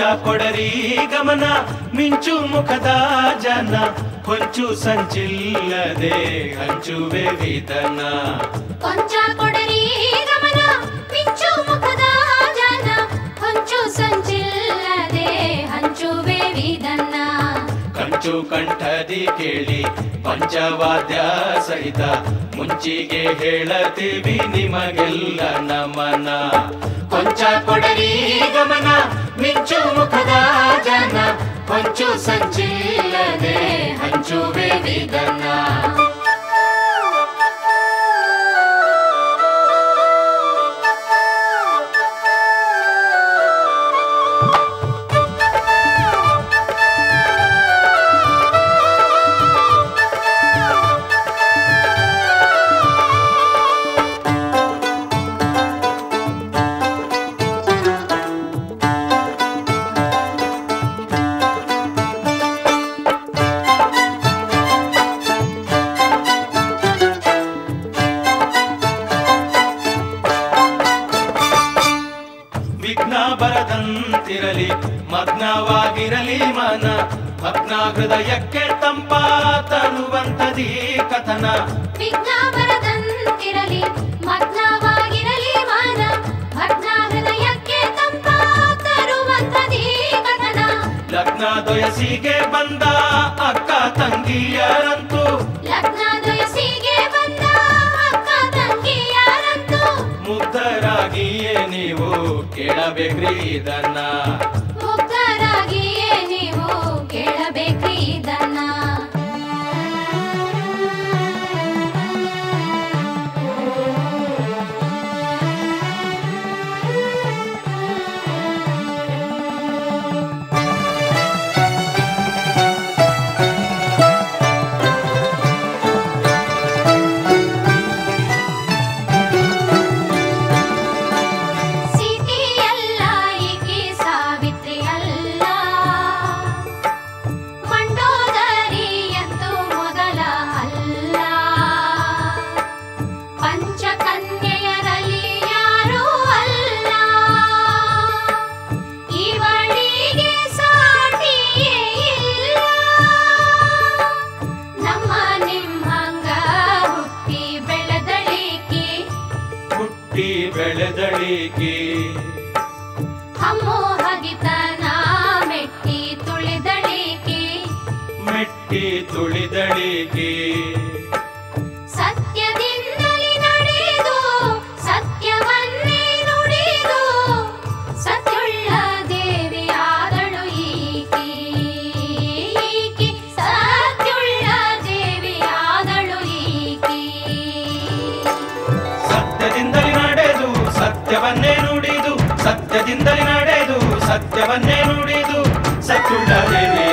ಕೊಡರಿ ಗಮನ ಮಿಂಚು ಮುಖದ ಜನ ಹೊಂಚು ಸಂಚಿಲ್ಲದೆ ಹಂಚುವೆ ವಿಧನ ಕೊಂಚ ಕೊಡರಿ ಗಮನ ಮಿಂಚು ಮುಖದ ಜನ ಹೊಂಚು ಸಂಚಿಲ್ಲದೆ ಹಂಚುವೆ ವಿದನ್ನ ಕಂಚು ಕಂಠದಿ ಕೇಳಿ ಪಂಚವಾದ್ಯ ಸಹಿತ ಮುಂಚಿಗೆ ಹೇಳತೀವಿ ನಿಮಗೆಲ್ಲ ನಮನ ಕೊಂಚ ಕೊಡರಿ ಗಮನ ಮಿಂಚು ಮುಖದ ಜನ ಹೊಂಚು ಸಂಚಿಲ್ಲದೆ ಹಂಚುವೆ ವಿಧನ ವಿಘ್ನ ಬರದಂತಿರಲಿ ಮಗ್ನವಾಗಿರಲಿ ಮನ ಭಗ್ನ ಹೃದಯಕ್ಕೆ ತಂಪ ತರುವಂತದೀ ಕಥನ ವಿಘ್ನ ಬರದಂತಿರಲಿ ಮಗ್ನವಾಗಿರಲಿ ಮಾನ ಭಗ್ನ ಹೃದಯಕ್ಕೆ ತಂಪ ತರುವಂತದೀ ಕಥನ ಲಗ್ನ ದೊಯಸಿಗೆ ಬಂದ ಅಕ್ಕ ತಂಗಿಯರಂತೂ ಲಗ್ನ ದೊಯಸಿಗೆ ಬಂದ ಅಕ್ಕ ತಂಗಿಯಾರಂತೂ ಮುಗ್ಧರಾಗಿಯೇ ನೀವು ಕೇಳಬೇಕ್ರಿ ಇದನ್ನ ಮುಗ್ಧರಾಗಿಯೇ ನೀವು ಕೇಳಬೇಕ್ರಿ ಇದನ್ನ ಸೀತೆಯಲ್ಲ ಈಕೆ ಸಾವಿತ್ರಿ ಅಲ್ಲ ಮಂಡೋದರಿಯಂತೂ ಮೊದಲ ಅಲ್ಲ ಪಂಚಕನ್ಯೆಯರಲ್ಲಿ ಯಾರೂ ಅಲ್ಲ ಇವಳಿಗೆ ಸಾಟಿಯೇ ಇಲ್ಲ ನಮ್ಮ ನಿಮ್ಮಂಗ ಹುಟ್ಟಿ ಬೆಳೆದಳಿಕೆ ಹುಟ್ಟಿ ಬೆಳೆದಳಿಕೆ ಅಮ್ಮೋ ಹಗಿತನ ಮೆಟ್ಟಿ ತುಳಿದಳಿಕೆ ಮೆಟ್ಟಿ ತುಳಿದಳಿಕೆ ಸತ್ಯದಿಂದಲೇ ನಡೆದು ಸತ್ಯವನ್ನೇ ನುಡಿದು ಸತ್ಯುಳ್ಳ ದೇವಿಯಾದಳು ಈಕೆ ಈಕೆ ಸತ್ಯುಳ್ಳ ದೇವಿಯಾದಳು ಈಕೆ ಸತ್ಯದಿಂದಲೇ ನಡೆದು ಸತ್ಯವನ್ನೇ ನುಡಿದು ಸತ್ಯದಿಂದಲೇ ನಡೆದು ಸತ್ಯವನ್ನೇ ನುಡಿದು ಸತ್ಯುಳ್ಳ ದೇವಿ